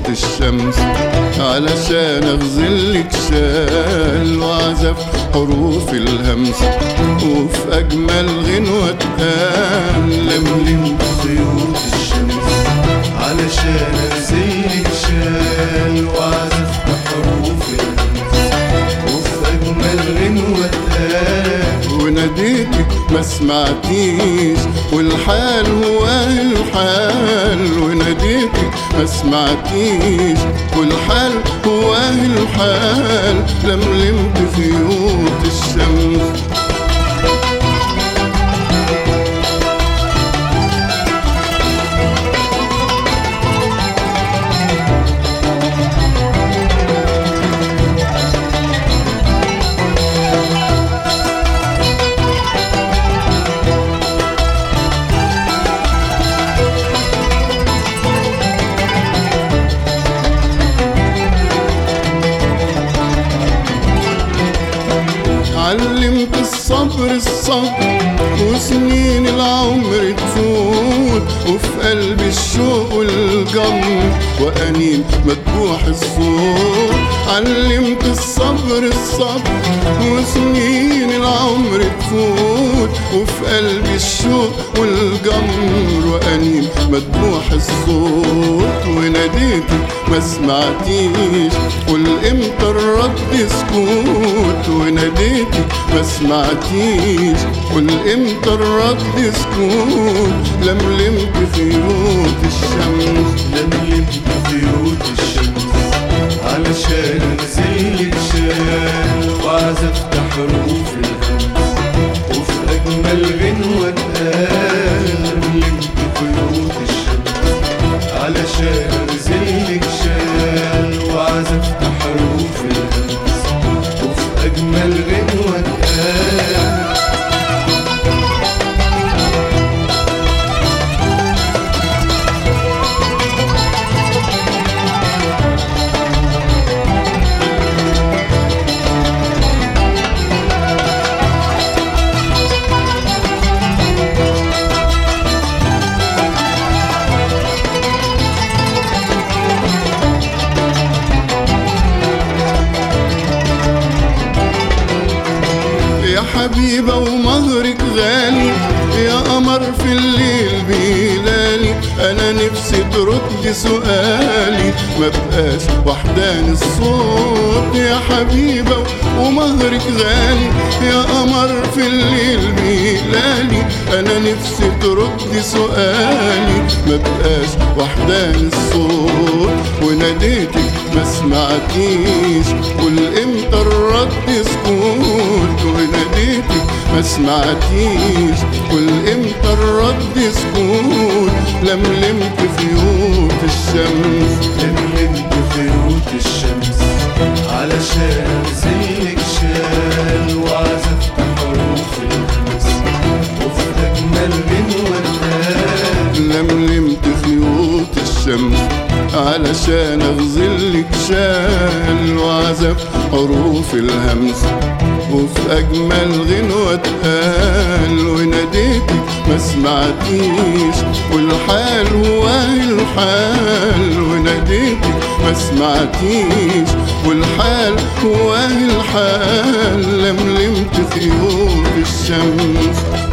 خيوط الشمس علشان اغزلك شال وعزف حروف الهمس وفي اجمل غنوة اتقال لملم خيوط الشمس علشان ارسلك شال وعزف بحروف الهمس وفي اجمل غنوة اتقال وناديتك ما سمعتيش والحال هو الحال وناديتك ما سمعتيش والحال هو الحال لملمت خيوط الشمس علمت الصبر الصبر وسنين العمر تفوت وفي قلب الشوق والجمر وأنين مذبوح الصوت علمت الصبر الصبر وسنين العمر تفوت وفي قلب الشوق والجمر وأنين مذبوح الصوت وناديتك ما سمعتيش والامتى الرد سكوت وناديتك ما سمعتيش والامتى الرد سكوت لملمت خيوط الشمس لملمت خيوط الشمس علشان ارسلك شال وعزفت حروف الهمس وفي اجمل غنوة اتقال لملمت خيوط الشمس علشان ارسلك شال وعزفت حروف الهمس وفي اجمل غنوة اتقال يا حبيبة ومهرك غالي يا قمر في الليل بيلالي أنا نفسي ترد سؤالي ما بقاش وحدان الصوت يا حبيبة ومهرك غالي يا قمر في الليل بيلالي أنا نفسي ترد سؤالي ما بقاش وحدان الصوت وناديتك ما سمعتيش والامتى الرد سكوت وناديتك ما سمعتيش والامتى الرد سكوت لملمت خيوط الشمس لملمت خيوط الشمس علشان ارسلك شال وعزفت حروف الهمس وفي اجمل غنوة اتقال لملمت خيوط الشمس علشان اغزلك شال وعزف حروف الهمس وفي اجمل غنوة اتقال وناديتك ما سمعتيش والحال هو الحال وناديتك ما سمعتيش والحال هو الحال لملمت خيوط الشمس